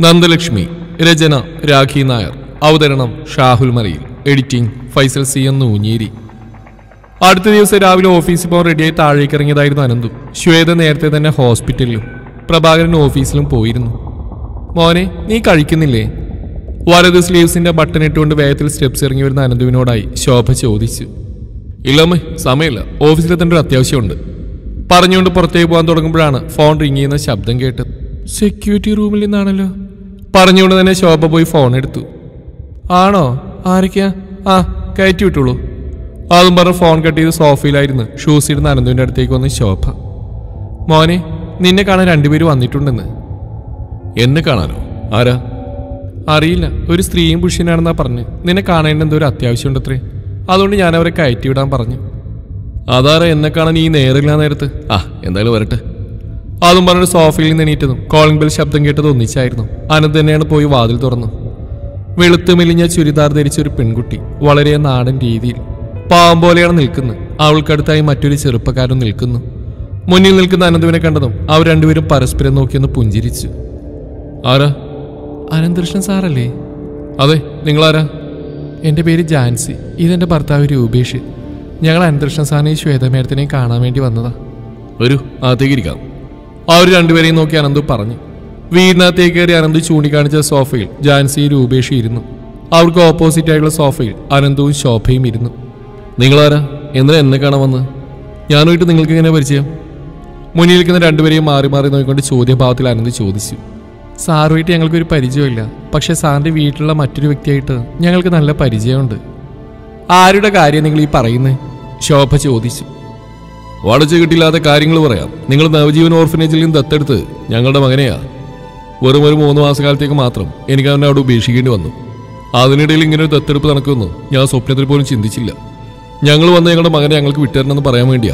നന്ദലക്ഷ്മി രചന രാഖി നായർ അവതരണം ഷാഹുൽ മറിയിൽ editing Faisal C എന്ന് ഊഞ്ഞേരി അടുത്ത ദിവസം രാവിലെ ഓഫീസിൽ പോകാൻ റെഡിയായി താഴേക്ക് ഇറങ്ങിയതായിരുന്നു അനന്തു ശ്വേത നേരത്തെ തന്നെ ഹോസ്പിറ്റലിലും പ്രഭാകരൻ ഓഫീസിലും പോയിരുന്നു മോനെ നീ കഴിക്കുന്നില്ലേ വലത് സ്ലീവ്സിന്റെ ബട്ടൺ ഇട്ടുകൊണ്ട് വേഗത്തിൽ സ്റ്റെപ്സ് ഇറങ്ങി വരുന്ന അനന്തുവിനോടായി ശോഭ ചോദിച്ചു ഇല്ലമ്മേ സമയമില്ല ഓഫീസിലെത്തേണ്ട ഒരു അത്യാവശ്യമുണ്ട് പറഞ്ഞുകൊണ്ട് പുറത്തേക്ക് പോകാൻ തുടങ്ങുമ്പോഴാണ് ഫോൺ റിങ് ചെയ്യുന്ന ശബ്ദം കേട്ടത് സെക്യൂരിറ്റി റൂമിൽ നിന്നാണല്ലോ പറഞ്ഞുകൊണ്ട് തന്നെ ശോഭ പോയി ഫോൺ എടുത്തു ആണോ ആരൊക്കെയാ ആ കയറ്റി വിട്ടുള്ളൂ അതും പറഞ്ഞ് ഫോൺ കട്ട് ചെയ്ത് സോഫയിലായിരുന്നു ഷൂസ് ഇടുന്ന അനന്തുവിൻ്റെ അടുത്തേക്ക് വന്ന് ശോഭ മോനെ നിന്നെ കാണാൻ രണ്ടുപേര് വന്നിട്ടുണ്ടെന്ന് എന്നെ കാണാനോ ആരാ അറിയില്ല ഒരു സ്ത്രീയും പുരുഷനാണെന്നാ പറഞ്ഞ് നിന്നെ കാണേണ്ട എന്തോ ഒരു അത്യാവശ്യമുണ്ടത്രേ അതുകൊണ്ട് ഞാൻ അവരെ കയറ്റി വിടാൻ പറഞ്ഞു അതാരാ എന്നെ കാണാൻ ഈ നേരില്ല നേരത്ത് ആ എന്തായാലും വരട്ടെ അതും പറഞ്ഞ് സോഫയിൽ നിന്ന് എണീറ്റതും കോളിംഗ് ബെൽ ശബ്ദം കേട്ടത് ഒന്നിച്ചായിരുന്നു അനന്ത് തന്നെയാണ് പോയി വാതിൽ തുറന്നു വെളുത്ത് മെലിഞ്ഞ ചുരിദാർ ധരിച്ച ഒരു പെൺകുട്ടി വളരെ നാടൻ രീതിയിൽ പാവം പോലെയാണ് നിൽക്കുന്നത് അവൾക്കടുത്തായി മറ്റൊരു ചെറുപ്പക്കാരൻ നിൽക്കുന്നു മുന്നിൽ നിൽക്കുന്ന അനന്തുവിനെ കണ്ടതും അവർ രണ്ടുപേരും പരസ്പരം നോക്കിയൊന്ന് പുഞ്ചിരിച്ചു ആരാ അനന്തകൃഷ്ണൻ സാറല്ലേ അതെ നിങ്ങളാരാ എൻ്റെ പേര് ജാൻസി ഇതെൻ്റെ ഭർത്താവ് രൂപേഷ് ഞങ്ങൾ അനന്തകൃഷ്ണൻ സാറിനെയും ശ്വേതമേടത്തിനെയും കാണാൻ വേണ്ടി വന്നതാ ഒരു അകത്തേക്ക് ഇരിക്കാം അവർ രണ്ടുപേരെയും നോക്കി അനന്തു പറഞ്ഞു വീടിനകത്തേക്ക് കയറി അനന്തു ചൂണ്ടിക്കാണിച്ച സോഫയിൽ ജാൻസി രൂപേഷ് ഇരുന്നു അവർക്ക് ഓപ്പോസിറ്റ് ആയിട്ടുള്ള സോഫയിൽ അനന്തുവും ശോഭയും ഇരുന്നു നിങ്ങളാരാ എന്തിനാ എന്നെ കാണാൻ വന്ന് ഞാനുമായിട്ട് നിങ്ങൾക്ക് എങ്ങനെ പരിചയം മുന്നിൽ നിൽക്കുന്ന രണ്ടുപേരെയും മാറി മാറി നോക്കിക്കൊണ്ട് ചോദ്യഭാവത്തിൽ അനന്ത് ചോദിച്ചു സാറുമായിട്ട് ഞങ്ങൾക്കൊരു പരിചയമില്ല പക്ഷേ സാറിൻ്റെ വീട്ടിലുള്ള മറ്റൊരു വ്യക്തിയായിട്ട് ഞങ്ങൾക്ക് നല്ല പരിചയമുണ്ട് ആരുടെ കാര്യം നിങ്ങൾ ഈ പറയുന്നത് ശോഭ ചോദിച്ചു വളച്ചു കിട്ടില്ലാത്ത കാര്യങ്ങൾ പറയാം നിങ്ങൾ നവജീവൻ ഓർഫനേജിൽ നിന്ന് ദത്തെടുത്ത് ഞങ്ങളുടെ മകനെയാ വെറും ഒരു മൂന്ന് മാസക്കാലത്തേക്ക് മാത്രം എനിക്ക് അവനെ അവിടെ ഉപേക്ഷിക്കേണ്ടി വന്നു അതിനിടയിൽ ഇങ്ങനെ ഒരു ദത്തെടുപ്പ് നടക്കുമെന്ന് ഞാൻ സ്വപ്നത്തിൽ പോലും ചിന്തിച്ചില്ല ഞങ്ങൾ വന്ന് ഞങ്ങളുടെ മകനെ ഞങ്ങൾക്ക് വിട്ടുതരണമെന്ന് പറയാൻ വേണ്ടിയാ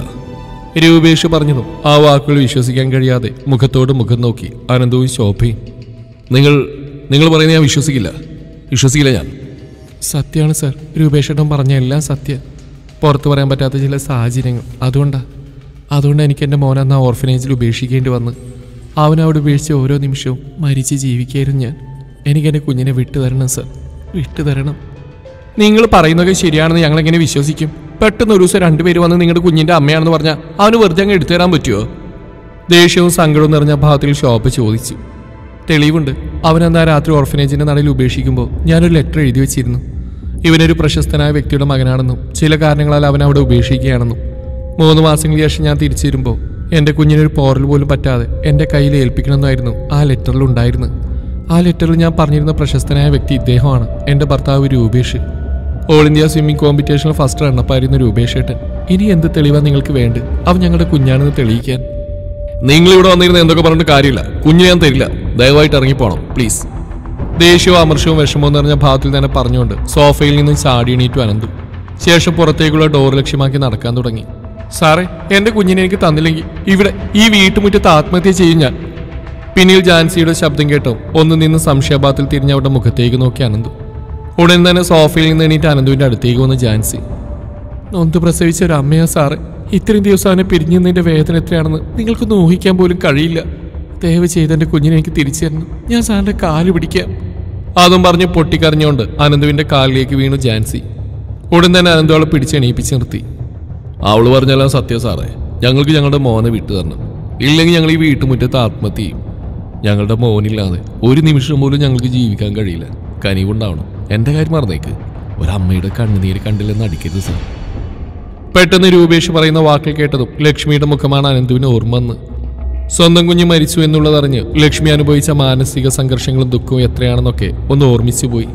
രൂപേഷ് പറഞ്ഞതും ആ വാക്കുകൾ വിശ്വസിക്കാൻ കഴിയാതെ മുഖത്തോട് മുഖം നോക്കി അനന്തവും ശോഭയും നിങ്ങൾ നിങ്ങൾ പറയുന്നത് ഞാൻ വിശ്വസിക്കില്ല വിശ്വസിക്കില്ല ഞാൻ സത്യമാണ് സർ രൂപേഷേട്ടൻ പറഞ്ഞ എല്ലാം സത്യം പുറത്തു പറയാൻ പറ്റാത്ത ചില സാഹചര്യങ്ങൾ അതുകൊണ്ടാ അതുകൊണ്ട് എനിക്ക് എൻ്റെ മോനെ അന്ന് ആ ഓർഫനേജിൽ ഉപേക്ഷിക്കേണ്ടി വന്ന് അവൻ അവിടെ ഉപേക്ഷിച്ച ഓരോ നിമിഷവും മരിച്ച് ജീവിക്കായിരുന്നു ഞാൻ എനിക്ക് എൻ്റെ കുഞ്ഞിനെ വിട്ടു തരണം സർ വിട്ടു തരണം നിങ്ങൾ പറയുന്നതൊക്കെ ശരിയാണെന്ന് ഞങ്ങൾ എങ്ങനെ വിശ്വസിക്കും പെട്ടെന്ന് ഒരു ദിവസം രണ്ടുപേര് വന്ന് നിങ്ങളുടെ കുഞ്ഞിന്റെ അമ്മയാണെന്ന് പറഞ്ഞാൽ അവന് വെറുതെ അങ്ങ് എടുത്തു തരാൻ പറ്റുമോ ദേഷ്യവും സങ്കടവും നിറഞ്ഞ ഭാവത്തിൽ ശോഭ ചോദിച്ചു തെളിവുണ്ട് അവനെന്നാ രാത്രി ഓർഫനേജിന്റെ നടയിൽ ഉപേക്ഷിക്കുമ്പോൾ ഞാനൊരു ലെറ്റർ എഴുതി വെച്ചിരുന്നു ഇവനൊരു പ്രശസ്തനായ വ്യക്തിയുടെ മകനാണെന്നും ചില കാരണങ്ങളാൽ അവൻ അവിടെ ഉപേക്ഷിക്കുകയാണെന്നും മൂന്ന് മാസങ്ങൾക്ക് ശേഷം ഞാൻ തിരിച്ചു വരുമ്പോൾ എൻ്റെ കുഞ്ഞിനൊരു പോറൽ പോലും പറ്റാതെ എൻ്റെ കയ്യിൽ ഏൽപ്പിക്കണമെന്നായിരുന്നു ആ ലെറ്ററിൽ ഉണ്ടായിരുന്നത് ആ ലെറ്ററിൽ ഞാൻ പറഞ്ഞിരുന്ന പ്രശസ്തനായ വ്യക്തി ഇദ്ദേഹമാണ് എൻ്റെ ഭർത്താവ് രൂപേഷ് ഓൾ ഇന്ത്യ സ്വിമ്മിംഗ് കോമ്പറ്റീഷനിൽ ഫസ്റ്റ് റണ്ണപ്പായിരുന്ന രൂപേഷ് ഏട്ടൻ ഇനി എന്ത് തെളിവാ നിങ്ങൾക്ക് വേണ്ട അവൻ ഞങ്ങളുടെ കുഞ്ഞാണെന്ന് തെളിയിക്കാൻ നിങ്ങൾ ഇവിടെ വന്നിരുന്ന എന്തൊക്കെ പറഞ്ഞിട്ട് കാര്യമില്ല കുഞ്ഞു ഞാൻ തരില്ല ദയവായിട്ട് ഇറങ്ങിപ്പോണം പ്ലീസ് ദേഷ്യവും അമർഷവും വിഷമവും നിറഞ്ഞ ഭാവത്തിൽ തന്നെ പറഞ്ഞുകൊണ്ട് സോഫയിൽ നിന്ന് ചാടി എണീറ്റു അനന്തു ശേഷം പുറത്തേക്കുള്ള ഡോർ ലക്ഷ്യമാക്കി നടക്കാൻ തുടങ്ങി സാറേ എന്റെ കുഞ്ഞിനെ എനിക്ക് തന്നില്ലെങ്കിൽ ഇവിടെ ഈ വീട്ടുമുറ്റത്ത് ആത്മഹത്യ ചെയ്യും ഞാൻ പിന്നിൽ ജാൻസിയുടെ ശബ്ദം കേട്ടോ ഒന്ന് നിന്ന് സംശയഭാവത്തിൽ തിരിഞ്ഞ് അവരുടെ മുഖത്തേക്ക് നോക്കി അനന്തു ഉടൻ തന്നെ സോഫയിൽ നിന്ന് എണീറ്റ് അനന്തുവിന്റെ അടുത്തേക്ക് വന്ന് ജാൻസി നൊന്ത് പ്രസവിച്ച ഒരു അമ്മയാ സാറ് ഇത്രയും ദിവസം അവനെ പിരിഞ്ഞതിന്റെ വേദന എത്രയാണെന്ന് നിങ്ങൾക്കൊന്ന് ഊഹിക്കാൻ പോലും കഴിയില്ല ദയവ് ചെയ്ത് എന്റെ കുഞ്ഞിനെ എനിക്ക് തിരിച്ചു തരണം ഞാൻ സാറിന്റെ കാല് പിടിക്കാം അതും പറഞ്ഞ് പൊട്ടിക്കറിഞ്ഞുകൊണ്ട് അനന്തുവിന്റെ കാലിലേക്ക് വീണു ജാൻസി ഉടൻ തന്നെ അനന്തു അവളെ പിടിച്ചെണീപ്പിച്ച് നിർത്തി അവള് പറഞ്ഞെല്ലാം സത്യം സാറേ ഞങ്ങൾക്ക് ഞങ്ങളുടെ മോനെ വിട്ടു തരണം ഇല്ലെങ്കിൽ ഞങ്ങൾ ഈ വീട്ടുമുറ്റത്ത് ആത്മഹത്യ ചെയ്യും ഞങ്ങളുടെ മോനില്ലാതെ ഒരു നിമിഷം പോലും ഞങ്ങൾക്ക് ജീവിക്കാൻ കഴിയില്ല കനിവുണ്ടാവണം എന്റെ കാര്യം മറന്നേക്ക് ഒരമ്മയുടെ കണ്ണുനീര് കണ്ടില്ലെന്ന് അടിക്കരുത് സാർ പെട്ടെന്ന് രൂപേഷ് പറയുന്ന വാക്കിൽ കേട്ടതും ലക്ഷ്മിയുടെ മുഖമാണ് അനന്തുവിന് ഓർമ്മ വന്ന് സ്വന്തം കുഞ്ഞ് മരിച്ചു എന്നുള്ളതറിഞ്ഞ് ലക്ഷ്മി അനുഭവിച്ച മാനസിക സംഘർഷങ്ങളും ദുഃഖവും എത്രയാണെന്നൊക്കെ ഒന്ന് ഓർമ്മിച്ചു പോയി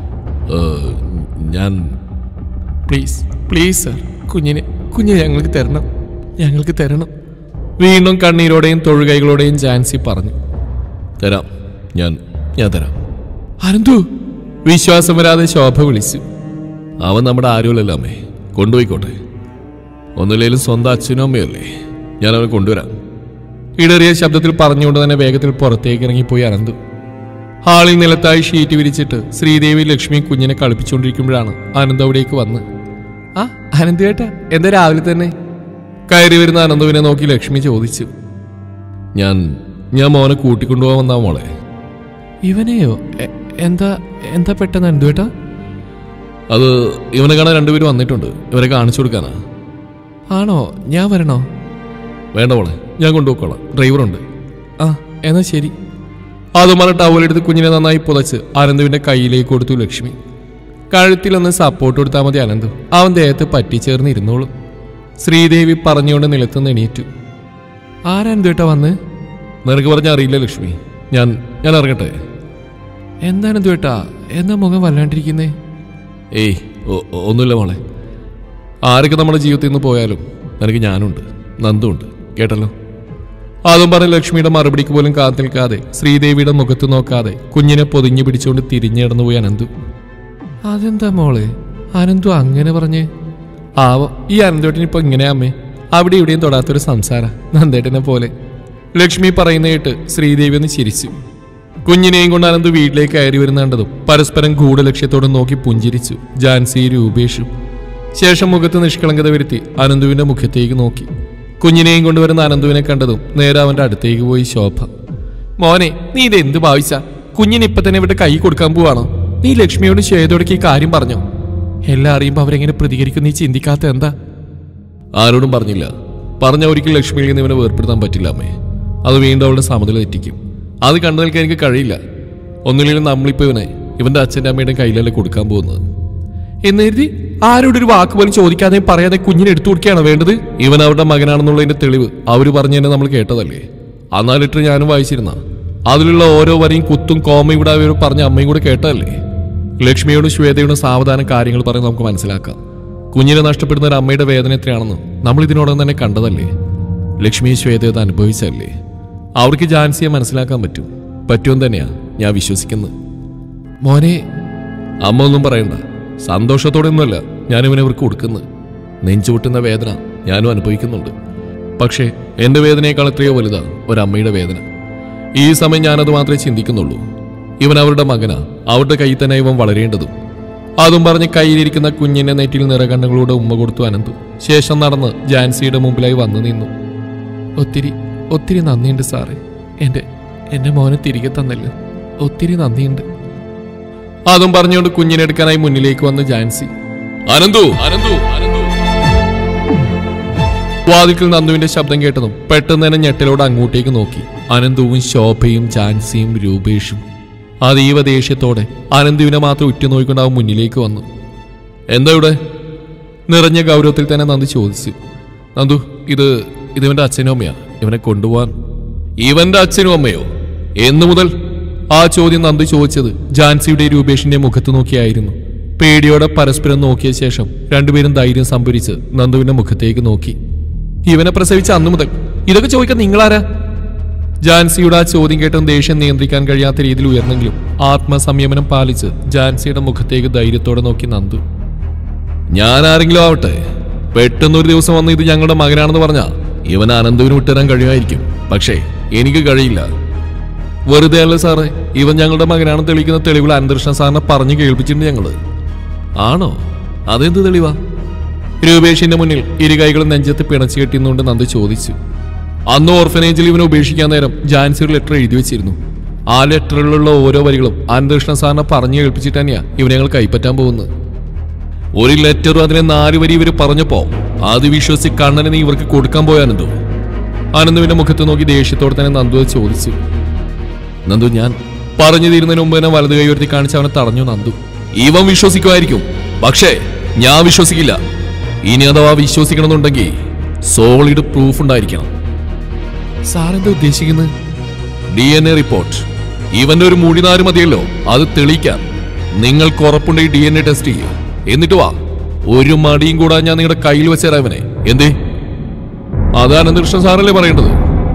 ഞാൻ പ്ലീസ് പ്ലീസ് സർ കുഞ്ഞിനെ കുഞ്ഞിനെ ഞങ്ങൾക്ക് തരണം ഞങ്ങൾക്ക് തരണം വീണ്ടും കണ്ണീരോടെയും തൊഴുകൈകളോടെയും ജാൻസി പറഞ്ഞു തരാം ഞാൻ ഞാൻ തരാം അനന്തു വിശ്വാസം വരാതെ ശോഭ വിളിച്ചു അവൻ നമ്മുടെ ആരുമല്ലല്ലോ അമ്മേ കൊണ്ടുപോയിക്കോട്ടെ ഒന്നുമില്ലേലും സ്വന്തം അച്ഛനും അമ്മയല്ലേ ഞാൻ അവനെ കൊണ്ടുവരാം ഇടറിയ ശബ്ദത്തിൽ പറഞ്ഞുകൊണ്ട് തന്നെ വേഗത്തിൽ പുറത്തേക്ക് ഇറങ്ങിപ്പോയി അനന്തു ഹാളിൽ നിലത്തായി ഷീറ്റ് വിരിച്ചിട്ട് ശ്രീദേവി ലക്ഷ്മി കുഞ്ഞിനെ കളിപ്പിച്ചുകൊണ്ടിരിക്കുമ്പോഴാണ് അനന്ത് അവിടേക്ക് വന്ന് ആ അനന്ത് കേട്ടാ എന്താ രാവിലെ തന്നെ കയറി വരുന്ന അനന്തുവിനെ നോക്കി ലക്ഷ്മി ചോദിച്ചു ഞാൻ ഞാൻ മോനെ കൂട്ടിക്കൊണ്ടുപോകാൻ വന്നാ മോളെ ഇവനെയോ എ- എന്താ എന്താ പെട്ടെന്ന് എന്തുവേട്ടാ അത് ഇവനെ കാണാൻ രണ്ടുപേരും വന്നിട്ടുണ്ട് ഇവരെ കാണിച്ചു കൊടുക്കാനാ ആണോ ഞാൻ വരണോ വേണ്ട മോളെ ഞാൻ കൊണ്ടുപോയിക്കോളാം ഡ്രൈവറുണ്ട് ആ എന്നാ ശരി അതും പറഞ്ഞ ടവലെടുത്ത് കുഞ്ഞിനെ നന്നായി പുതച്ച് അനന്തുവിന്റെ കയ്യിലേക്ക് കൊടുത്തു ലക്ഷ്മി കഴുത്തിലൊന്ന് സപ്പോർട്ട് കൊടുത്താൽ മതി അനന്തു അവൻ ദേഹത്ത് പറ്റിച്ചേർന്ന് ഇരുന്നോളും ശ്രീദേവി പറഞ്ഞുകൊണ്ട് നിലത്തുനിന്ന് എണീറ്റു ആരാനന്തുവേട്ടാ വന്ന് നിനക്ക് പറഞ്ഞ അറിയില്ല ലക്ഷ്മി ഞാൻ ഞാൻ ഇറങ്ങട്ടെ എന്താണ് ദ്വേട്ടാ എന്നാ മുഖം വല്ലാണ്ടിരിക്കുന്നേ ഏയ് ഒ- ഒ- ഒന്നുമില്ല മോളെ ആരൊക്കെ നമ്മുടെ ജീവിതത്തിൽ നിന്ന് പോയാലും നിനക്ക് ഞാനുണ്ട് നന്ദുണ്ട് കേട്ടല്ലോ അതും പറഞ്ഞ് ലക്ഷ്മിയുടെ മറുപടിക്ക് പോലും കാത്തു നിൽക്കാതെ ശ്രീദേവിയുടെ മുഖത്ത് നോക്കാതെ കുഞ്ഞിനെ പൊതിഞ്ഞു പിടിച്ചുകൊണ്ട് തിരിഞ്ഞിടന്നു പോയി അനന്തു അതെന്താ മോളെ അനന്തു അങ്ങനെ പറഞ്ഞ് ആവോ ഈ അനന്തോട്ടിന് ഇപ്പൊ ഇങ്ങനെ അമ്മേ അവിടെ ഇവിടെയും തൊടാത്തൊരു സംസാര നന്ദേട്ടനെ പോലെ ലക്ഷ്മി പറയുന്ന കേട്ട് ശ്രീദേവി ഒന്ന് ചിരിച്ചു കുഞ്ഞിനെയും കൊണ്ട് അനന്തു വീട്ടിലേക്ക് കയറി വരുന്നുണ്ടതും പരസ്പരം ഗൂഢലക്ഷ്യത്തോടെ നോക്കി പുഞ്ചിരിച്ചു ജാൻസി രൂപേഷും ശേഷം മുഖത്ത് നിഷ്കളങ്കത വരുത്തി അനന്തുവിന്റെ മുഖത്തേക്ക് നോക്കി കുഞ്ഞിനെയും കൊണ്ടുവരുന്ന അനന്തുവിനെ കണ്ടതും നേരെ അവന്റെ അടുത്തേക്ക് പോയി ശോഭ മോനെ നീ ഇത് എന്ത് ഭാവിച്ച കുഞ്ഞിന് ഇപ്പൊ തന്നെ ഇവിടെ കൈ കൊടുക്കാൻ പോവാണോ നീ ലക്ഷ്മിയോട് ശ്വേതയോടൊക്കെ ഈ കാര്യം പറഞ്ഞോ എല്ലാം അറിയുമ്പോ അവരെങ്ങനെ പ്രതികരിക്കും നീ ചിന്തിക്കാത്ത എന്താ ആരോടും പറഞ്ഞില്ല പറഞ്ഞ ഒരിക്കൽ ലക്ഷ്മിയിൽ നിന്ന് ഇവനെ വേർപ്പെടുത്താൻ പറ്റില്ല അമ്മേ അത് വീണ്ടും അവളുടെ സമനില തെറ്റിക്കും അത് കണ്ടു നിൽക്കാൻ എനിക്ക് കഴിയില്ല ഒന്നുമില്ലെങ്കിലും നമ്മളിപ്പോ ഇവനെ ഇവന്റെ അച്ഛൻ്റെ അമ്മയുടെ കയ്യിലല്ലേ കൊടുക്കാൻ പോകുന്നത് എന്ന് കരുതി ആരോട് ഒരു വാക്ക് പോലും ചോദിക്കാതെ പറയാതെ കുഞ്ഞിനെ എടുത്തു കൊടുക്കുകയാണോ വേണ്ടത് ഇവൻ അവരുടെ മകനാണെന്നുള്ളതിന്റെ തെളിവ് അവര് പറഞ്ഞു തന്നെ നമ്മൾ കേട്ടതല്ലേ അന്നാ ലിറ്റർ ഞാനും വായിച്ചിരുന്ന അതിലുള്ള ഓരോ വരെയും കുത്തും കോമയും ഇവിടെ അവർ പറഞ്ഞ അമ്മയും കൂടെ കേട്ടതല്ലേ ലക്ഷ്മിയോടും ശ്വേതയോടും സാവധാനം കാര്യങ്ങൾ പറഞ്ഞ് നമുക്ക് മനസ്സിലാക്കാം കുഞ്ഞിനെ നഷ്ടപ്പെടുന്ന ഒരു അമ്മയുടെ വേദന എത്രയാണെന്ന് നമ്മൾ ഇതിനോടകം തന്നെ കണ്ടതല്ലേ ലക്ഷ്മി ശ്വേതയത് അനുഭവിച്ചല്ലേ അവർക്ക് ജാൻസിയെ മനസ്സിലാക്കാൻ പറ്റും പറ്റുമെന്ന് തന്നെയാ ഞാൻ വിശ്വസിക്കുന്നത് മോനെ അമ്മ ഒന്നും പറയണ്ട സന്തോഷത്തോടെ ഒന്നുമല്ല ഞാൻ ഇവനെ ഇവർക്ക് കൊടുക്കുന്നത് നെഞ്ചുപൊട്ടുന്ന വേദന ഞാനും അനുഭവിക്കുന്നുണ്ട് പക്ഷേ എന്റെ വേദനയേക്കാൾ എത്രയോ വലുതാ ഒരമ്മയുടെ വേദന ഈ സമയം ഞാനത് മാത്രമേ ചിന്തിക്കുന്നുള്ളൂ ഇവൻ അവരുടെ മകനാ അവരുടെ കയ്യിൽ തന്നെ ഇവൻ വളരേണ്ടതും അതും പറഞ്ഞ് കയ്യിലിരിക്കുന്ന കുഞ്ഞിന്റെ നെറ്റിൽ നിറകണ്ണുകളോടെ ഉമ്മ കൊടുത്തു അനന്തു ശേഷം നടന്ന് ജാൻസിയുടെ മുമ്പിലായി വന്നു നിന്നു ഒത്തിരി ഒത്തിരി നന്ദിയുണ്ട് സാറേ എൻ്റെ എൻ്റെ മോനെ തിരികെ തന്നല്ലോ ഒത്തിരി നന്ദിയുണ്ട് അതും പറഞ്ഞുകൊണ്ട് കുഞ്ഞിനെടുക്കാനായി മുന്നിലേക്ക് വന്ന് ജാൻസി അനന്തു അനന്തു അനന്തു വാതിൽക്കൽ നന്ദുവിന്റെ ശബ്ദം കേട്ടതും പെട്ടെന്ന് തന്നെ ഞെട്ടലോട് അങ്ങോട്ടേക്ക് നോക്കി അനന്തുവും ശോഭയും ജാൻസിയും രൂപേഷും അതീവ ദേഷ്യത്തോടെ അനന്തുവിനെ മാത്രം ഉറ്റുനോക്കിക്കൊണ്ട് അവൻ മുന്നിലേക്ക് വന്നു എന്താ ഇവിടെ നിറഞ്ഞ ഗൗരവത്തിൽ തന്നെ നന്ദു ചോദിച്ചു നന്ദു ഇത് ഇതിവന്റെ അച്ഛനും അമ്മയാ ഇവനെ കൊണ്ടുപോവാൻ ഇവന്റെ അച്ഛനും അമ്മയോ എന്നു മുതൽ ആ ചോദ്യം നന്ദു ചോദിച്ചത് ജാൻസിയുടെ രൂപേഷിന്റെ മുഖത്ത് നോക്കിയായിരുന്നു പേടിയോടെ പരസ്പരം നോക്കിയ ശേഷം രണ്ടുപേരും ധൈര്യം സംഭരിച്ച് നന്ദുവിന്റെ മുഖത്തേക്ക് നോക്കി ഇവനെ പ്രസവിച്ച അന്നു മുതൽ ഇതൊക്കെ ചോദിക്കാൻ നിങ്ങളാരാ ജാൻസിയുടെ ആ ചോദ്യം കേട്ടും ദേഷ്യം നിയന്ത്രിക്കാൻ കഴിയാത്ത രീതിയിൽ ഉയർന്നെങ്കിലും ആത്മസംയമനം പാലിച്ച് ജാൻസിയുടെ മുഖത്തേക്ക് ധൈര്യത്തോടെ നോക്കി നന്ദു ഞാൻ ആരെങ്കിലും ആവട്ടെ പെട്ടെന്നൊരു ദിവസം വന്ന് ഇത് ഞങ്ങളുടെ മകനാണെന്ന് പറഞ്ഞാ ഇവൻ അനന്തുവിന് വിട്ടുതരാൻ കഴിയുമായിരിക്കും പക്ഷേ എനിക്ക് കഴിയില്ല വെറുതെ അല്ല സാറേ ഇവൻ ഞങ്ങളുടെ മകനാണെന്ന് തെളിയിക്കുന്ന തെളിവുകൾ അനന്തകൃഷ്ണ സാറിനെ പറഞ്ഞു കേൾപ്പിച്ചിട്ടുണ്ട് ഞങ്ങള് ആണോ അതെന്ത് തെളിവാ രൂപേഷിന്റെ മുന്നിൽ ഇരു കൈകളും നെഞ്ചത്ത് പിണച്ചു കെട്ടിന്നുകൊണ്ട് നന്ദു ചോദിച്ചു അന്ന് ഓർഫനേജിൽ ഇവനെ ഉപേക്ഷിക്കാൻ നേരം ജാൻസി ഒരു ലെറ്റർ എഴുതി വെച്ചിരുന്നു ആ ലെറ്ററിലുള്ള ഓരോ വരികളും അനന്തകൃഷ്ണ സാറിനെ പറഞ്ഞു കേൾപ്പിച്ചിട്ട് തന്നെയാ ഇവനെ ഞങ്ങൾ കൈപ്പറ്റാൻ പോകുന്നത് ഒരു ലെറ്ററും അതിനെ നാല് വരി ഇവര് പറഞ്ഞപ്പോ അത് വിശ്വസിച്ച് കണ്ണനെ നീ ഇവർക്ക് കൊടുക്കാൻ പോയാനെന്തോ ആനന്ദുവിന്റെ മുഖത്ത് നോക്കി ദേഷ്യത്തോടെ തന്നെ നന്ദു അത് ചോദിച്ചു നന്ദു ഞാൻ പറഞ്ഞു തീരുന്നതിന് മുമ്പ് തന്നെ വലതു കൈ ഉയർത്തി കാണിച്ച് അവനെ തടഞ്ഞു നന്ദു ഇവൻ വിശ്വസിക്കുമായിരിക്കും പക്ഷേ ഞാൻ വിശ്വസിക്കില്ല ഇനി അഥവാ വിശ്വസിക്കണമെന്നുണ്ടെങ്കിൽ സോളിഡ് പ്രൂഫ് ഉണ്ടായിരിക്കണം സാറെന്താ ഉദ്ദേശിക്കുന്നത് ഡി എൻ എ റിപ്പോർട്ട് ഇവന്റെ ഒരു മുടിനാര് മതിയല്ലോ അത് തെളിയിക്കാൻ നിങ്ങൾക്ക് ഉറപ്പുണ്ടെങ്കിൽ ഡി എൻ എ ടെസ്റ്റ് ചെയ്യുക എന്നിട്ട് വാ ഒരു മടിയും കൂടാതെ ഞാൻ നിങ്ങളുടെ കയ്യിൽ വെച്ചേരാ ഇവനെ എന്തേ അത് അനന്തകൃഷ്ണൻ സാറല്ലേ പറയേണ്ടത്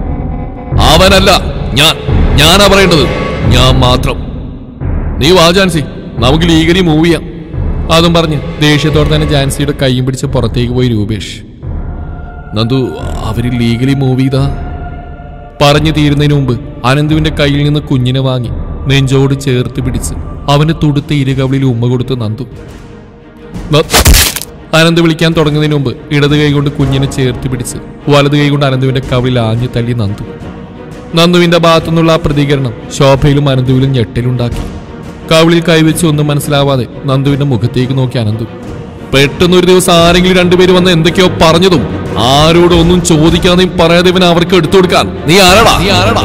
അവനല്ല ഞാൻ ഞാനാ പറയേണ്ടത് ഞാൻ മാത്രം നീ വാ ജാൻസി നമുക്ക് ലീഗലി മൂവ് ചെയ്യാം അതും പറഞ്ഞ് ദേഷ്യത്തോടെ തന്നെ ജാൻസിയുടെ കൈയും പിടിച്ച് പുറത്തേക്ക് പോയി രൂപേഷ് നന്ദു അവര് ലീഗലി മൂവ് ചെയ്താ പറഞ്ഞു തീരുന്നതിന് മുമ്പ് അനന്തുവിന്റെ കയ്യിൽ നിന്ന് കുഞ്ഞിനെ വാങ്ങി നെഞ്ചോട് ചേർത്ത് പിടിച്ച് അവന് തുടുത്ത ഇരുകവിളിൽ ഉമ്മ കൊടുത്ത് നന്ദു ന- അനന്ത് വിളിക്കാൻ തുടങ്ങുന്നതിന് മുമ്പ് ഇടത് കൈ കൊണ്ട് കുഞ്ഞിനെ ചേർത്ത് പിടിച്ച് വലത് കൈ കൊണ്ട് അനന്തുവിന്റെ കവിളിൽ ആഞ്ഞു തല്ലി നന്ദു നന്ദുവിന്റെ ഭാഗത്തുനിന്നുള്ള ആ പ്രതികരണം ശോഭയിലും അനന്തുവിലും ഞെട്ടലുണ്ടാക്കി കവിളിൽ കൈവച്ച് ഒന്നും മനസ്സിലാവാതെ നന്ദുവിന്റെ മുഖത്തേക്ക് നോക്കി അനന്തു പെട്ടെന്ന് ഒരു ദിവസം ആരെങ്കിലും രണ്ടുപേര് വന്ന് എന്തൊക്കെയോ പറഞ്ഞതും ആരോടും ഒന്നും ചോദിക്കാതെയും പറയാതെ ഇവൻ അവർക്ക് എടുത്തു കൊടുക്കാൻ നീ ആരടാ നീ ആരടാ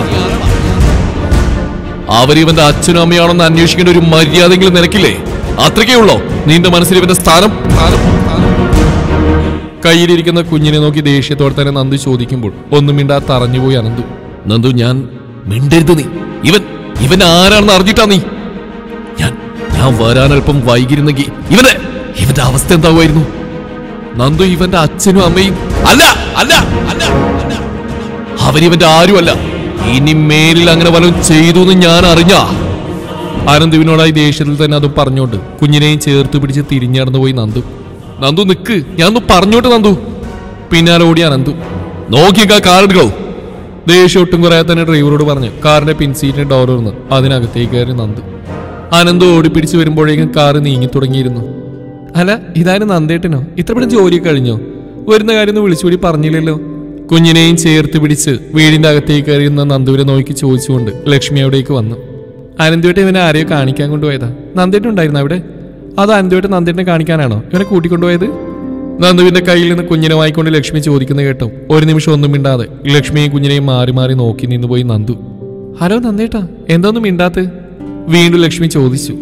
അവരിവന്റെ അച്ഛനും അമ്മയാണെന്ന് അന്വേഷിക്കേണ്ട ഒരു മര്യാദയെങ്കിലും നിനക്കില്ലേ അത്രയ്ക്കേ ഉള്ളോ നിന്റെ മനസ്സിൽ ഇവന്റെ സ്ഥാനം സ്ഥാനം, സ്ഥാനം. കയ്യിലിരിക്കുന്ന കുഞ്ഞിനെ നോക്കി ദേഷ്യത്തോടെ തന്നെ നന്ദു ചോദിക്കുമ്പോൾ ഒന്നും മിണ്ടാ തറഞ്ഞുപോയി അനന്തു നന്ദു ഞാൻ മിണ്ടരുത് നീ ഇവൻ ഇവൻ ആരാണെന്ന് അറിഞ്ഞിട്ടാ നീ ഞാൻ ഞാൻ വരാൻ അല്പം വൈകിരുന്നെങ്കിൽ ഇവന്റെ ഇവന്റെ അവസ്ഥ എന്താവുമായിരുന്നു നന്ദു ഇവന്റെ അച്ഛനും അമ്മയും അല്ല അല്ല അല്ല അല്ല അവരിവന്റെ ആരുമല്ല ഇനി മേലിൽ അങ്ങനെ വല്ലതും ചെയ്തു എന്ന് ഞാൻ അറിഞ്ഞ അനന്തുവിനോടായി ദേഷ്യത്തിൽ തന്നെ അത് പറഞ്ഞോണ്ട് കുഞ്ഞിനെയും ചേർത്ത് പിടിച്ച് തിരിഞ്ഞടന്നു പോയി നന്ദു നന്ദു നിക്ക് ഞാൻ ഒന്ന് പറഞ്ഞോട്ട് നന്ദു പിന്നാലെ ഓടി അനന്തു നോക്കിക്കാ കാറെടുക്കോ ദേഷ്യം ഒട്ടും കുറയാതെ തന്നെ ഡ്രൈവറോട് പറഞ്ഞ് കാറിന്റെ പിൻസീറ്റിന് ഡോർ തുറന്ന് അതിനകത്തേക്ക് കയറി നന്ദു അനന്തു ഓടിപ്പിടിച്ച് വരുമ്പോഴേക്കും കാറ് നീങ്ങി തുടങ്ങിയിരുന്നു അല്ല ഇതാരും നന്ദേട്ടനോ ഇത്ര പെട്ടെന്ന് ജോലി കഴിഞ്ഞോ വരുന്ന കാര്യം ഒന്ന് വിളിച്ചുകൂടി പറഞ്ഞില്ലല്ലോ കുഞ്ഞിനെയും ചേർത്ത് പിടിച്ച് വീടിന്റെ അകത്തേക്ക് കയറിയുന്ന നന്ദുവിനെ നോക്കി ചോദിച്ചുകൊണ്ട് ലക്ഷ്മി അവിടേക്ക് വന്നു അനന്തുവേട്ടൻ ഇവനെ ആരെയോ കാണിക്കാൻ കൊണ്ടുപോയതാ നന്ദേട്ടൻ ഉണ്ടായിരുന്നു അവിടെ അത് അനന്തുവേട്ടൻ നന്ദേട്ടനെ കാണിക്കാനാണോ ഇവനെ കൂട്ടിക്കൊണ്ടുപോയത് നന്ദുവിന്റെ കയ്യിൽ നിന്ന് കുഞ്ഞിനെ വായിക്കൊണ്ട് ലക്ഷ്മി ചോദിക്കുന്ന കേട്ടോ ഒരു നിമിഷം ഒന്നും മിണ്ടാതെ ലക്ഷ്മിയും കുഞ്ഞിനെയും മാറി മാറി നോക്കി നിന്ന് പോയി നന്ദു ഹലോ നന്ദേട്ടാ എന്തോന്നും മിണ്ടാത്ത് വീണ്ടും ലക്ഷ്മി ചോദിച്ചു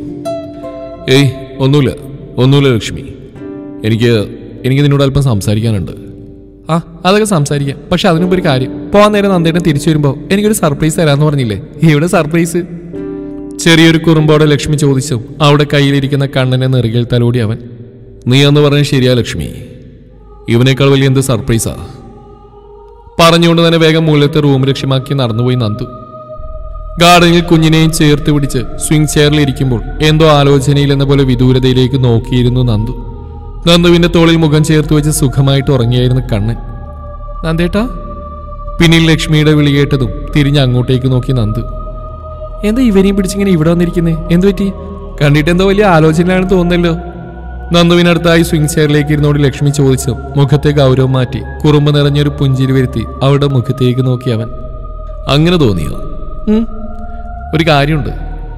ഏയ് ഒന്നുമില്ല ഒന്നുമില്ല ലക്ഷ്മി എനിക്ക് എനിക്ക് നിന്നോട് അല്പം സംസാരിക്കാനുണ്ട് ആ അതൊക്കെ സംസാരിക്കാം പക്ഷെ അതിനുമ്പ് ഒരു കാര്യം പോകാൻ നേരം നന്ദേട്ടൻ തിരിച്ചു വരുമ്പോൾ എനിക്കൊരു സർപ്രൈസ് തരാമെന്ന് പറഞ്ഞില്ലേ ഇവിടെ സർപ്രൈസ് ചെറിയൊരു കുറുമ്പോടെ ലക്ഷ്മി ചോദിച്ചു അവിടെ കയ്യിലിരിക്കുന്ന കണ്ണനെ നെറുകിൽ തലോടി അവൻ നീ എന്ന് പറഞ്ഞത് ശരിയാ ലക്ഷ്മി ഇവനേക്കാൾ വലിയ എന്ത് സർപ്രൈസാ പറഞ്ഞുകൊണ്ട് തന്നെ വേഗം മുകളിലത്തെ റൂം ലക്ഷ്യമാക്കി നടന്നുപോയി നന്ദു ഗാർഡനിൽ കുഞ്ഞിനെയും ചേർത്ത് പിടിച്ച് സ്വിംഗ് ചെയറിൽ ഇരിക്കുമ്പോൾ എന്തോ ആലോചനയിൽ എന്ന പോലെ വിദൂരതയിലേക്ക് നോക്കിയിരുന്നു നന്ദു നന്ദുവിന്റെ തോളിൽ മുഖം ചേർത്ത് വെച്ച് സുഖമായിട്ട് ഉറങ്ങിയായിരുന്നു കണ്ണൻ നന്ദേട്ടാ പിന്നിൽ ലക്ഷ്മിയുടെ വിളി കേട്ടതും തിരിഞ്ഞ് അങ്ങോട്ടേക്ക് നോക്കി നന്ദു എന്താ ഇവനെയും പിടിച്ചിങ്ങനെ ഇവിടെ വന്നിരിക്കുന്നേ എന്തു പറ്റി കണ്ടിട്ട് എന്തോ വലിയ ആലോചനയാണെന്ന് തോന്നല്ലോ നന്ദുവിനടുത്തായി സ്വിംഗ് ചെയറിലേക്ക് ഇരുന്നോട് ലക്ഷ്മി ചോദിച്ചു മുഖത്തെ ഗൗരവം മാറ്റി കുറുമ്പ് നിറഞ്ഞൊരു പുഞ്ചിരി വരുത്തി അവളുടെ മുഖത്തേക്ക് നോക്കി അവൻ അങ്ങനെ തോന്നിയോ ഉം. ഒരു കാര്യമുണ്ട്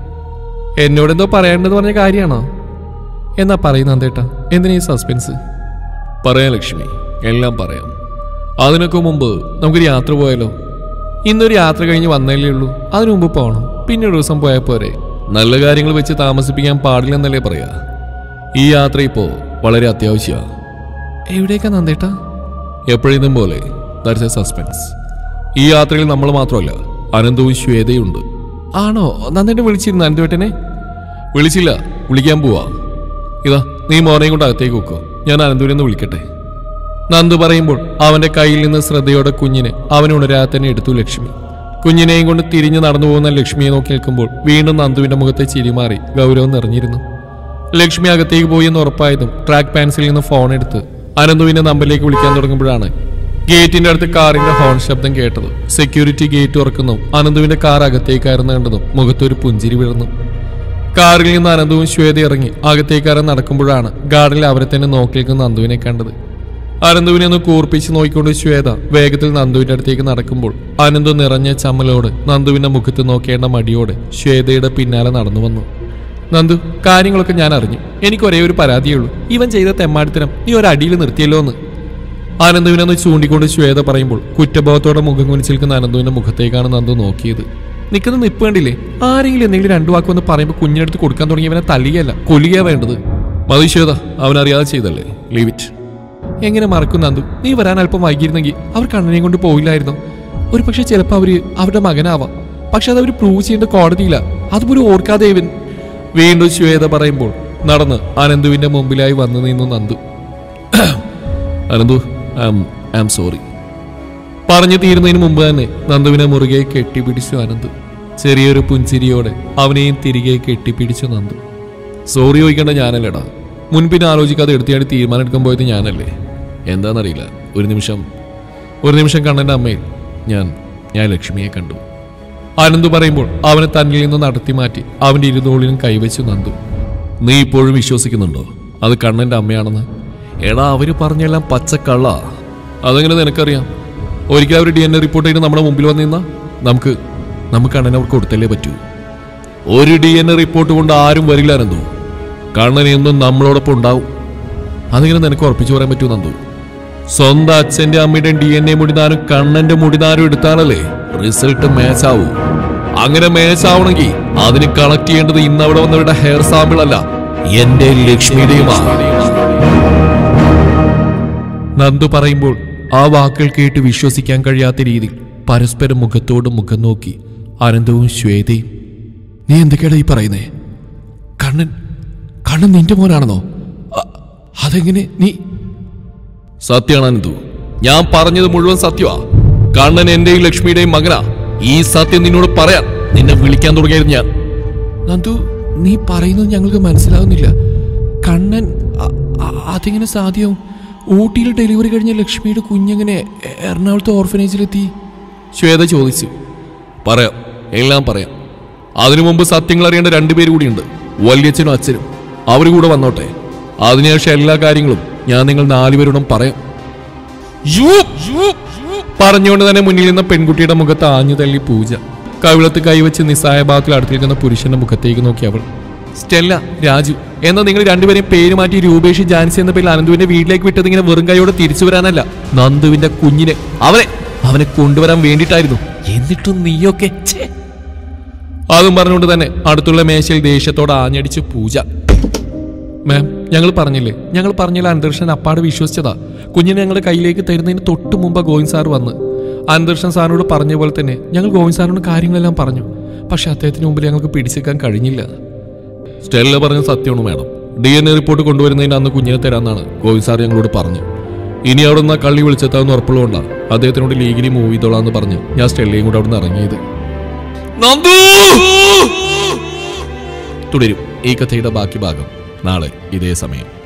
എന്നോടെന്തോ പറയേണ്ടത് പറഞ്ഞ കാര്യമാണോ എന്നാ പറയുന്ന എന്തേട്ടാ എന്തിനാ ഈ സസ്പെൻസ് പറയാം ലക്ഷ്മി എല്ലാം പറയാം അതിനൊക്കെ മുമ്പ് നമുക്കൊരു യാത്ര പോയാലോ ഇന്നൊരു യാത്ര കഴിഞ്ഞ് വന്നല്ലേ ഉള്ളൂ അതിനു മുമ്പ് പോകണം പിന്നെ ഒരു ദിവസം പോയാൽ പോരെ നല്ല കാര്യങ്ങൾ വെച്ച് താമസിപ്പിക്കാൻ പാടില്ലെന്നല്ലേ പറയാ ഈ യാത്ര ഇപ്പോ വളരെ അത്യാവശ്യമാണ് എവിടേക്കാ നന്ദേട്ടാ എപ്പോഴും പോലെ ദാറ്റ്സ് എ സസ്പെൻസ് ഈ യാത്രയിൽ നമ്മൾ മാത്രമല്ല അനന്തവും ശ്വേതയുണ്ട് ആണോ നന്ദേട്ടൻ വിളിച്ചിരുന്നു അനന്തവേട്ടനെ വിളിച്ചില്ല വിളിക്കാൻ പോവാ ഇതാ നീ മോനെയും കൊണ്ട് അകത്തേക്ക് വെക്കോ ഞാൻ അനന്തൂരിൽ നിന്ന് വിളിക്കട്ടെ നന്ദു പറയുമ്പോൾ അവന്റെ കയ്യിൽ നിന്ന് ശ്രദ്ധയോടെ കുഞ്ഞിനെ അവൻ ഉണരാതെ തന്നെ എടുത്തു ലക്ഷ്മി കുഞ്ഞിനെയും കൊണ്ട് തിരിഞ്ഞു നടന്നു പോകുന്ന ലക്ഷ്മിയെ നോക്കി നിൽക്കുമ്പോൾ വീണ്ടും നന്ദുവിന്റെ മുഖത്തെ ചിരി മാറി ഗൗരവം നിറഞ്ഞിരുന്നു ലക്ഷ്മി അകത്തേക്ക് പോയി എന്ന് ഉറപ്പായതും ട്രാക്ക് പാൻസിൽ നിന്ന് ഫോൺ എടുത്ത് അനന്തുവിന്റെ നമ്പറിലേക്ക് വിളിക്കാൻ തുടങ്ങുമ്പോഴാണ് ഗേറ്റിന്റെ അടുത്ത് കാറിന്റെ ഹോൺ ശബ്ദം കേട്ടത് സെക്യൂരിറ്റി ഗേറ്റ് തുറക്കുന്നു അനന്തുവിന്റെ കാർ അകത്തേക്കായിരുന്നു കണ്ടതും മുഖത്തൊരു പുഞ്ചിരി വിടർന്നു കാറിൽ നിന്ന് അനന്തവും ശ്വേത ഇറങ്ങി അകത്തേക്കാരൻ നടക്കുമ്പോഴാണ് ഗാർഡനിൽ അവരെ തന്നെ നോക്കി നിൽക്കുന്ന നന്ദുവിനെ കണ്ടത് അനന്തുവിനെ ഒന്ന് കൂർപ്പിച്ച് നോക്കിക്കൊണ്ട് ശ്വേത വേഗത്തിൽ നന്ദുവിന്റെ അടുത്തേക്ക് നടക്കുമ്പോൾ അനന്തു നിറഞ്ഞ ചമ്മലോട് നന്ദുവിന്റെ മുഖത്ത് നോക്കേണ്ട മടിയോടെ ശ്വേതയുടെ പിന്നാലെ നടന്നു വന്നു നന്ദു കാര്യങ്ങളൊക്കെ ഞാൻ അറിഞ്ഞു എനിക്ക് ഒരേ ഒരു പരാതിയേ ഉള്ളൂ ഇവൻ ചെയ്ത തെമ്മാടിത്തരം നീ ഒരു അടിയിൽ നിർത്തിയല്ലോ എന്ന് ആനന്ദുവിനെന്ന് ചൂണ്ടിക്കൊണ്ട് ശ്വേത പറയുമ്പോൾ കുറ്റബോധത്തോടെ മുഖം കുനിച്ച് നിൽക്കുന്ന അനന്തുവിന്റെ മുഖത്തേക്കാണ് നന്ദു നോക്കിയത് നിൽക്കുന്ന നിപ്പ് കണ്ടില്ലേ ആരെങ്കിലും എന്തെങ്കിലും രണ്ടു വാക്കൊന്ന് പറയുമ്പോൾ കുഞ്ഞിനടുത്ത് കൊടുക്കാൻ തുടങ്ങിയവനെ തല്ലിയല്ല കൊല്ലുക വേണ്ടത് മതി ശ്വേത അവനറിയാതെ ചെയ്തല്ലേ ലീവ് ഇറ്റ് എങ്ങനെ മറക്കും നന്ദു നീ വരാൻ അല്പം വൈകിയിരുന്നെങ്കിൽ അവർ കണ്ണനെയും കൊണ്ട് പോയില്ലായിരുന്നു ഒരു പക്ഷെ ചിലപ്പോൾ അവര് അവരുടെ മകനാവാം പക്ഷെ അത് അവർ പ്രൂവ് ചെയ്യേണ്ട കോടതിയില്ല അതുപോലും ഓർക്കാതെ ഇവൻ വീണ്ടും ശ്വേത പറയുമ്പോൾ നടന്ന് അനന്തുവിന്റെ മുമ്പിലായി വന്നു നിന്നു Nandu Ananthu I am sorry പറഞ്ഞു തീരുന്നതിന് മുമ്പ് തന്നെ നന്ദുവിനെ മുറുകെ കെട്ടിപ്പിടിച്ചു അനന്തു ചെറിയൊരു പുഞ്ചിരിയോടെ അവനെയും തിരികെ കെട്ടിപ്പിടിച്ചു നന്ദു സോറി ചോദിക്കേണ്ട ഞാനല്ലേടാ മുൻപിന് ആലോചിക്കാതെ എടുത്തിയാടി തീരുമാനം എടുക്കാൻ പോയത് ഞാനല്ലേ എന്താണെന്നറിയില്ല ഒരു നിമിഷം ഒരു നിമിഷം കണ്ണൻ്റെ അമ്മയിൽ ഞാൻ ഞാൻ ലക്ഷ്മിയെ കണ്ടു ആനന്ദ് പറയുമ്പോൾ അവനെ തന്നിൽ നിന്ന് നടത്തി മാറ്റി അവന്റെ ഇരുന്നോളിലും കൈവച്ചു നന്ദു നീ ഇപ്പോഴും വിശ്വസിക്കുന്നുണ്ടോ അത് കണ്ണന്റെ അമ്മയാണെന്ന് എടാ അവര് പറഞ്ഞെല്ലാം പച്ചക്കള്ള അതെങ്ങനെ നിനക്കറിയാം ഒരിക്കൽ അവർ ഡി എൻ എ റിപ്പോർട്ട് ചെയ്ത് നമ്മുടെ മുമ്പിൽ വന്നിരുന്ന നമുക്ക് നമുക്ക് അണ്ണനെ അവർക്ക് കൊടുത്തല്ലേ പറ്റൂ ഒരു ഡി എൻ എ റിപ്പോർട്ട് കൊണ്ട് ആരും വരില്ല നന്ദു കണ്ണൻ എന്നും നമ്മളോടൊപ്പം ഉണ്ടാവും അതിങ്ങനെ നിനക്ക് ഉറപ്പിച്ചു പറയാൻ പറ്റൂ നന്ദു സ്വന്തം അച്ഛന്റെ അമ്മയുടെ ഡി എൻ എ മുടിനാരും കണ്ണന്റെ മുടിനാരും എടുത്താലല്ലേ റിസൾട്ട് മാച്ച് ആവൂ അങ്ങനെ മാച്ച് ആവണമെങ്കിൽ അതിന് കളക്ട് ചെയ്യേണ്ടത് ഇന്ന് അവിടെ വന്നവരുടെ ഹെയർ സാമ്പിൾ അല്ല എന്റെ ലക്ഷ്മിയുടെയുമാണ് നന്ദു പറയുമ്പോൾ ആ വാക്കുകൾ കേട്ട് വിശ്വസിക്കാൻ കഴിയാത്ത രീതിയിൽ പരസ്പരം മുഖത്തോട് മുഖം നോക്കി അനന്തവും ശ്വേതയും നീ എന്തൊക്കെയാണ് ഈ പറയുന്നേ കണ്ണൻ കണ്ണൻ നിന്റെ മോനാണെന്നോ അ- അതെങ്ങനെ നീ സത്യമാണ് അനന്തു ഞാൻ പറഞ്ഞത് മുഴുവൻ സത്യമാ കണ്ണൻ എന്റെയും ലക്ഷ്മിയുടെയും മകനാ ഈ സത്യം നിന്നോട് പറയാൻ നിന്നെ വിളിക്കാൻ തുടങ്ങിയായിരുന്നു ഞാൻ നന്ദു നീ പറയുന്നത് ഞങ്ങൾക്ക് മനസ്സിലാവുന്നില്ല കണ്ണൻ അ- അ- അതെങ്ങനെ സാധ്യവും ഊട്ടിയിൽ ഡെലിവറി കഴിഞ്ഞ ലക്ഷ്മിയുടെ കുഞ്ഞെങ്ങനെ എറണാകുളത്തെ ഓർഫനേജിലെത്തി ശ്വേത ചോദിച്ചു പറയാം എല്ലാം പറയാം അതിനു മുമ്പ് സത്യങ്ങൾ അറിയേണ്ട രണ്ടുപേര് കൂടിയുണ്ട് വല്യച്ഛനും അച്ഛനും അവർ കൂടെ വന്നോട്ടെ അതിനുശേഷം എല്ലാ കാര്യങ്ങളും ഞാൻ നിങ്ങൾ നാലുപേരോടും പറയാം പറഞ്ഞുകൊണ്ട് തന്നെ മുന്നിൽ നിന്ന പെൺകുട്ടിയുടെ മുഖത്ത് ആഞ്ഞു തള്ളി പൂജ കവിളത്ത് കൈവച്ച് നിസ്സായ ഭാഗത്തിൽ അടുത്തിരിക്കുന്ന പുരുഷന്റെ മുഖത്തേക്ക് നോക്കി അവൾ സ്റ്റെല്ല രാജു എന്നാ നിങ്ങൾ രണ്ടുപേരെയും പേര് മാറ്റി രൂപേഷ് ജാൻസി എന്ന പേരിൽ അനന്തുവിന്റെ വീട്ടിലേക്ക് വിട്ടത് ഇങ്ങനെ വെറും കൈയോടെ തിരിച്ചു വരാനല്ല നന്ദുവിന്റെ കുഞ്ഞിനെ അവനെ അവനെ കൊണ്ടുവരാൻ വേണ്ടിയിട്ടായിരുന്നു എന്നിട്ടും നീയൊക്കെ ഛേ. അതും പറഞ്ഞുകൊണ്ട് തന്നെ അടുത്തുള്ള മേശയിൽ ദേഷ്യത്തോടെ ആഞ്ഞടിച്ച് പൂജ മാം ഞങ്ങൾ പറഞ്ഞില്ലേ ഞങ്ങൾ പറഞ്ഞില്ല അന്തരീക്ഷൻ അപ്പാട് വിശ്വസിച്ചതാ കുഞ്ഞിനെ ഞങ്ങളുടെ കയ്യിലേക്ക് തരുന്നതിന് തൊട്ട് മുമ്പ് ഗോവിന്ദ് സാർ വന്ന് അന്തരീക്ഷൻ സാറിനോട് പറഞ്ഞ പോലെ തന്നെ ഞങ്ങൾ ഗോവിന്ദ് സാറിനോട് കാര്യങ്ങളെല്ലാം പറഞ്ഞു പക്ഷെ അദ്ദേഹത്തിന് മുമ്പിൽ ഞങ്ങൾക്ക് പിടിച്ചെക്കാൻ കഴിഞ്ഞില്ല സ്റ്റെല്ല പറഞ്ഞ സത്യമാണ് madam D N A report കൊണ്ടുവരുന്നതിന് അന്ന് കുഞ്ഞിനെ തരാമെന്നാണ് ഗോവിന്ദ് സാർ ഞങ്ങളോട് പറഞ്ഞു ഇനി അവിടെ നിന്ന് ആ കള്ളി വിളിച്ചെത്താമെന്ന് ഉറപ്പുള്ളതുകൊണ്ടാണ് അദ്ദേഹത്തിനോട് ലീഗിലി മൂവ് ചെയ്തോളാന്ന് പറഞ്ഞ് ഞാൻ സ്റ്റെല്ലയും കൂടെ അവിടെ നിന്ന് ഇറങ്ങിയത് തുടരും ഈ കഥയുടെ ബാക്കി ഭാഗം നാളെ ഇതേ സമയം